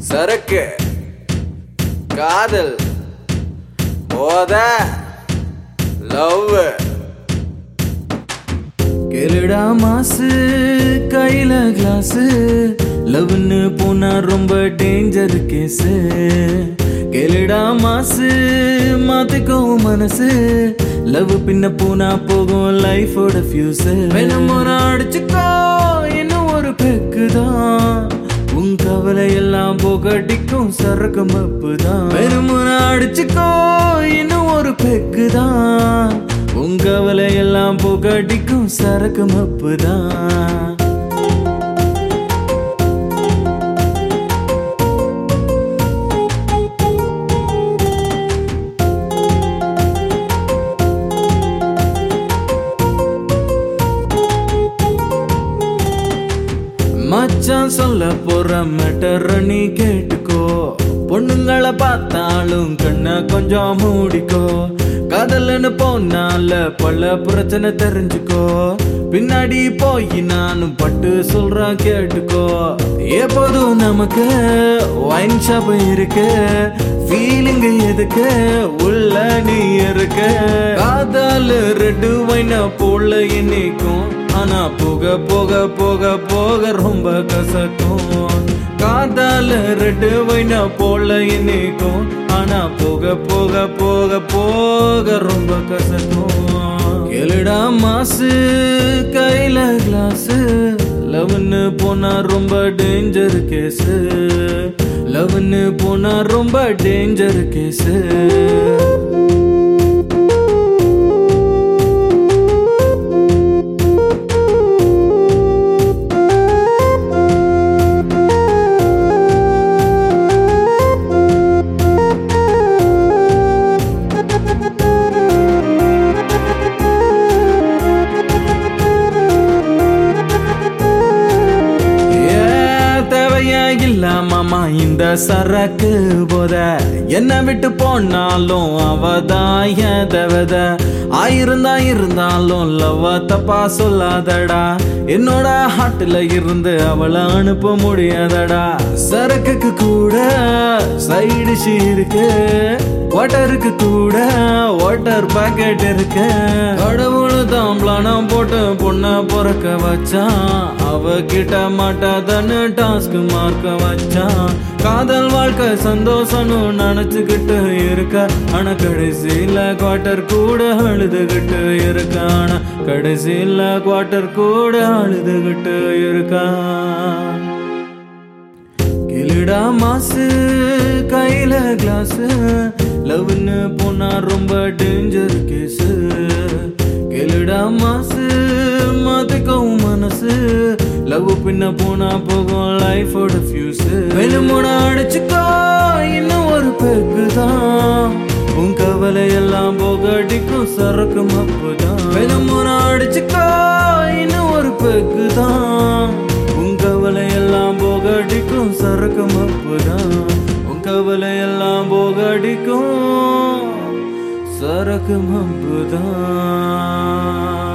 சரக்கு காதல் போத லவ் கேளுடா மாசு கையில கிளாஸ் லவ்னு போனா ரொம்ப டேஞ்சர் கேஸ் கேளுடா மாசு மாத்திக்கோ மனசு லவ் பின்ன போனா போகும் லைஃபோட ஃபியூஸ் வேணும் ஒரு அடிச்சுக்கோ இன்னும் ஒரு பெக்கு தான் உன் கவலை எல்லாம் போகடிக்கும் சரக்கு மப்பு தான் வெறும் ஒரு அடிச்சுக்கோ இன்னும் ஒரு பெக்கு தான் உன் கவலை எல்லாம் போகடிக்கும் சரக்கு மப்பு தான் மச்சான் சொல்ல போற மேட்டர் நீ கேட்டுக்கோ பொண்ணுங்களை பார்த்தாலும் கண்ண கொஞ்சம் மூடிக்கோ காதல்னு போனால பல பிரச்சனை தெரிஞ்சுக்கோ பின்னாடி போய் நானும் பட்டு சொல்றேன் கேட்டுக்கோ எப்போதும் நமக்கு ஒயின் ஷாப் இருக்கு ஃபீலிங் எதுக்கு உள்ள நீ இருக்க காதல் ரெட்டு வைன போல இன்னைக்கும் ஆனா போக போக போக போக ரொம்ப கசக்கும் காதால ரெட்டு வைன போல இன்னைக்கும் ஆனா போக போக போக போக ரொம்ப கசக்கும் கேளுடா மாசு கையில கிளாஸ் லவ்னு போனா ரொம்ப டேஞ்சர் கேஸ் லவ்னு போனா ரொம்ப டேஞ்சர் கேஸ் ஏ, தேவையா இல்ல மாமா இந்த சரக்கு போத என்ன விட்டு போனாலும் அவதான் என் தேவத ஆயிருந்தா இருந்தாலும் லவ்வ தப்பா சொல்லாதடா என்னோட ஹாட்டுல இருந்து அவளை அனுப்ப முடியாதடா சரக்குக்கு கூட சைடு இருக்கு வாட்டருக்கு கூட வாட்டர் பாக்கெட் இருக்கு கடவுள் தான் பிளானம் போட்டு பொண்ண பிறக்க வச்சான் அவ கிட்ட மாட்டாதன்னு டாஸ்க் மார்க்க வச்சான் காதல் வாழ்க்கை சந்தோஷம்னு நினைச்சுக்கிட்டு இருக்க ஆனா கடைசியில குவார்டர் கூட அழுதுகிட்டு இருக்க ஆனா கடைசியில குவார்டர் கூட அழுதுகிட்டு இருக்கான் கிளிடா மாசு கையில கிளாஸ் லவ்னு போனா ரொம்ப டேஞ்சர் கேஸ் கிளிடா மாசு மாத்திக்கவும் மனசு லவ் பின்ன போனா போகும் லைஃபோட ஃபியூஸ் வெளிமுட அடிச்சுக்கோ இன்னும் ஒரு பெக்கு தான் உன் கவலை எல்லாம் போகடிக்கும் சரக்கு மப்பு தான் வெளிமுற அடிச்சுக்கோ இன்னும் ஒரு பெக்கு தான் உன் கவலை எல்லாம் போகடிக்கும் சரக்கு மப்பு தான் உன் கவலை எல்லாம் போகடிக்கும் சரக்கு மப்பு தான்